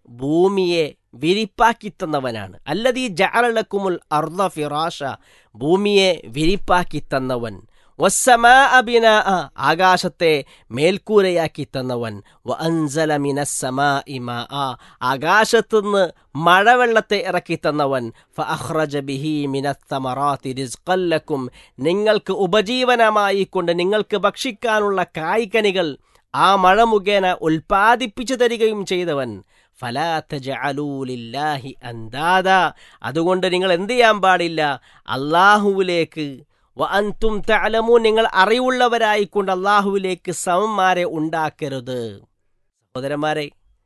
ഭൂമിയെ വിരിപ്പാക്കി തന്നവനാണ് അല്ലതീ ജഅലലക്കുമുൽ അർദ ഫിറാഷ ഭൂമിയെ വിരിപ്പാക്കി തന്നവൻ വസ്സമാ ബിനാ ആകാശത്തെ മേൽക്കൂരയാക്കി തന്നവൻ വ അൻസല മിനസ്സമാ ഇമാ ആകാശത്തുനിന്ന് മഴവെള്ളത്തെ ഇറക്കി തന്നവൻ ഫ അഖ്റജ ബിഹി മിനത്തമറാത്തി റിസ്ഖല്ലക്കും നിങ്ങൾക്ക് ഉപജീവനമായി കൊണ്ട് നിങ്ങൾക്ക് ഭക്ഷിക്കാനുള്ള കായ്കനികൾ ആ മഴ മുഖേന ഉൽപ്പാദിപ്പിച്ചു തരികയും ചെയ്തവൻ ഫലാത്തജഅലൂലില്ലാഹി അന്താദ അതുകൊണ്ട് നിങ്ങൾ എന്ത് ചെയ്യാൻ പാടില്ല അള്ളാഹുവിലേക്ക് വ അൻതും തഅലമൂ നിങ്ങൾ അറിവുള്ളവരായിക്കൊണ്ട് അള്ളാഹുവിലേക്ക് സമന്മാരെ ഉണ്ടാക്കരുത് സഹോദരന്മാരെ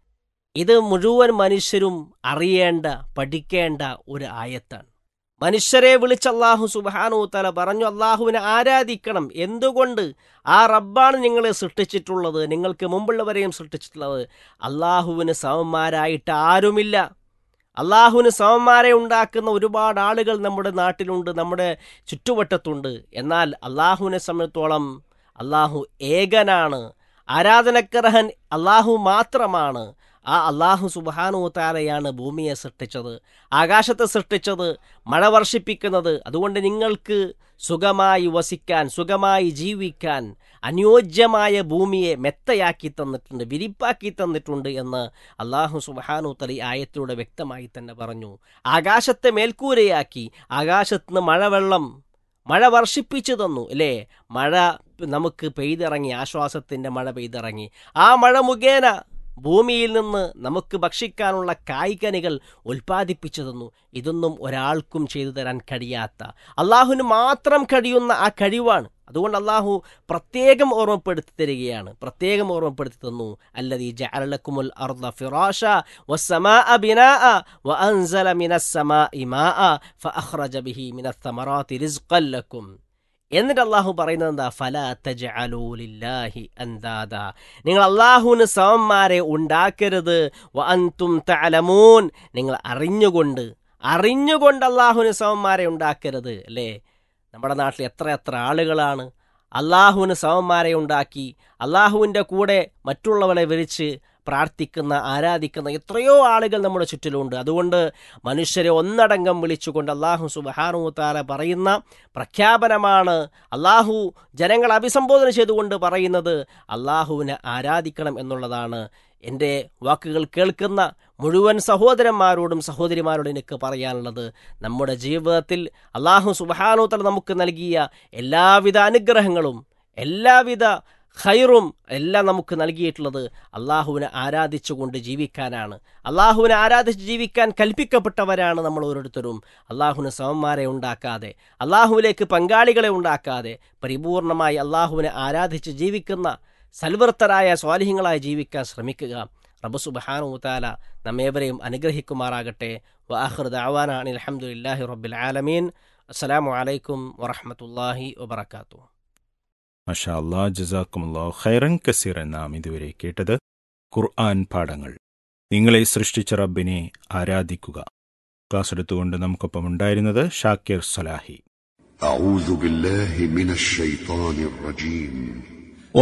ഇത് മുഴുവൻ മനുഷ്യരും അറിയേണ്ട പഠിക്കേണ്ട ഒരു ആയത്താണ് മനുഷ്യരെ വിളിച്ച് അള്ളാഹു സുബാനു തല പറഞ്ഞു അള്ളാഹുവിനെ ആരാധിക്കണം എന്തുകൊണ്ട് ആ റബ്ബാണ് നിങ്ങളെ സൃഷ്ടിച്ചിട്ടുള്ളത് നിങ്ങൾക്ക് മുമ്പുള്ളവരെയും സൃഷ്ടിച്ചിട്ടുള്ളത് അള്ളാഹുവിന് സമന്മാരായിട്ട് ആരുമില്ല അള്ളാഹുവിന് സമന്മാരെ ഉണ്ടാക്കുന്ന ഒരുപാട് ആളുകൾ നമ്മുടെ നാട്ടിലുണ്ട് നമ്മുടെ ചുറ്റുവട്ടത്തുണ്ട് എന്നാൽ അള്ളാഹുവിനെ സംബന്ധിച്ചോളം അള്ളാഹു ഏകനാണ് ആരാധനക്കർഹൻ അള്ളാഹു മാത്രമാണ് ആ അള്ളാഹു സുബാനു താരയാണ് ഭൂമിയെ സൃഷ്ടിച്ചത് ആകാശത്തെ സൃഷ്ടിച്ചത് മഴ വർഷിപ്പിക്കുന്നത് അതുകൊണ്ട് നിങ്ങൾക്ക് സുഖമായി വസിക്കാൻ സുഖമായി ജീവിക്കാൻ അനുയോജ്യമായ ഭൂമിയെ മെത്തയാക്കി തന്നിട്ടുണ്ട് വിരിപ്പാക്കി തന്നിട്ടുണ്ട് എന്ന് അള്ളാഹു സുബാനു തലി ആയത്തിലൂടെ വ്യക്തമായി തന്നെ പറഞ്ഞു ആകാശത്തെ മേൽക്കൂരയാക്കി ആകാശത്തുനിന്ന് മഴവെള്ളം മഴ വർഷിപ്പിച്ചു തന്നു അല്ലേ മഴ നമുക്ക് പെയ്തിറങ്ങി ആശ്വാസത്തിൻ്റെ മഴ പെയ്തിറങ്ങി ആ മഴ മുഖേന ഭൂമിയിൽ നിന്ന് നമുക്ക് ഭക്ഷിക്കാനുള്ള കായ്കനികൾ ഉൽപ്പാദിപ്പിച്ചു തന്നു ഇതൊന്നും ഒരാൾക്കും ചെയ്തു തരാൻ കഴിയാത്ത അള്ളാഹുവിന് മാത്രം കഴിയുന്ന ആ കഴിവാണ് അതുകൊണ്ട് അള്ളാഹു പ്രത്യേകം ഓർമ്മപ്പെടുത്തി തരികയാണ് പ്രത്യേകം ഓർമ്മപ്പെടുത്തി തന്നു അല്ലതീ ജഅലലക്കുമുൽ അർദ ഫിറാഷ വസ്സമാഅ ബിനാഅ വഅൻസല മിനസ്സമാഇ മാഅ ഫഅഖ്റജ ബിഹി മിനസ്സമറാത്തി റിസ്ഖൻ ലക്കും എന്നിട്ട് അള്ളാഹു പറയുന്നത് എന്താ ഫല തജഅലൂലില്ലാഹി അന്താദ നിങ്ങൾ അള്ളാഹുവിന് സമന്മാരെ ഉണ്ടാക്കരുത് വ അൻതും തഅലമൂൻ നിങ്ങൾ അറിഞ്ഞുകൊണ്ട് അറിഞ്ഞുകൊണ്ട് അള്ളാഹുവിന് സമന്മാരെ ഉണ്ടാക്കരുത് അല്ലേ നമ്മുടെ നാട്ടിൽ എത്ര എത്ര ആളുകളാണ് അള്ളാഹുവിന് സമന്മാരെ ഉണ്ടാക്കി അള്ളാഹുവിൻ്റെ കൂടെ മറ്റുള്ളവരെ വിരിച്ച് പ്രാർത്ഥിക്കുന്ന ആരാധിക്കുന്ന എത്രയോ ആളുകൾ നമ്മുടെ ചുറ്റിലുണ്ട് അതുകൊണ്ട് മനുഷ്യരെ ഒന്നടങ്കം വിളിച്ചുകൊണ്ട് അള്ളാഹു സുബാനുത്താര പറയുന്ന പ്രഖ്യാപനമാണ് അള്ളാഹു ജനങ്ങളെ അഭിസംബോധന ചെയ്തുകൊണ്ട് പറയുന്നത് അള്ളാഹുവിനെ ആരാധിക്കണം എന്നുള്ളതാണ് എൻ്റെ വാക്കുകൾ കേൾക്കുന്ന മുഴുവൻ സഹോദരന്മാരോടും സഹോദരിമാരോടും എനിക്ക് പറയാനുള്ളത് നമ്മുടെ ജീവിതത്തിൽ അള്ളാഹു സുബാനുത്തല നമുക്ക് നൽകിയ എല്ലാവിധ അനുഗ്രഹങ്ങളും എല്ലാവിധ ഖൈറും എല്ലാം നമുക്ക് നൽകിയിട്ടുള്ളത് അള്ളാഹുവിനെ ആരാധിച്ചുകൊണ്ട് ജീവിക്കാനാണ് അള്ളാഹുവിനെ ആരാധിച്ച് ജീവിക്കാൻ കൽപ്പിക്കപ്പെട്ടവരാണ് നമ്മൾ ഓരോരുത്തരും അള്ളാഹുവിന് സമന്മാരെ ഉണ്ടാക്കാതെ അള്ളാഹുവിലേക്ക് പങ്കാളികളെ ഉണ്ടാക്കാതെ പരിപൂർണമായി അള്ളാഹുവിനെ ആരാധിച്ച് ജീവിക്കുന്ന സൽവൃത്തരായ സ്വാലിഹ്യങ്ങളായി ജീവിക്കാൻ ശ്രമിക്കുക റബ്ബു സുബ്ഹാനഹു വതആല നമ്മേവരെയും അനുഗ്രഹിക്കുമാറാകട്ടെ വആഖിറു ദഅവാന അനിൽ ഹംദുലില്ലാഹി റബ്ബിൽ ആലമീൻ അസ്സലാമു അലൈക്കും വറഹ്മത്തുള്ളാഹി വബറകാതുഹു മഷാ അല്ലാ ജസാക്കുമുല്ലാ ഖൈറൻ കസീർ നാം ഇതുവരെ കേട്ടത് ഖുർആൻ പാഠങ്ങൾ നിങ്ങളെ സൃഷ്ടിച്ച റബ്ബിനെ ആരാധിക്കുക ക്ലാസ് എടുത്തുകൊണ്ട് നമുക്കൊപ്പം ഉണ്ടായിരുന്നത് ഷാക്കിർ സലാഹി أعوذ بالله من الشيطان الرجيم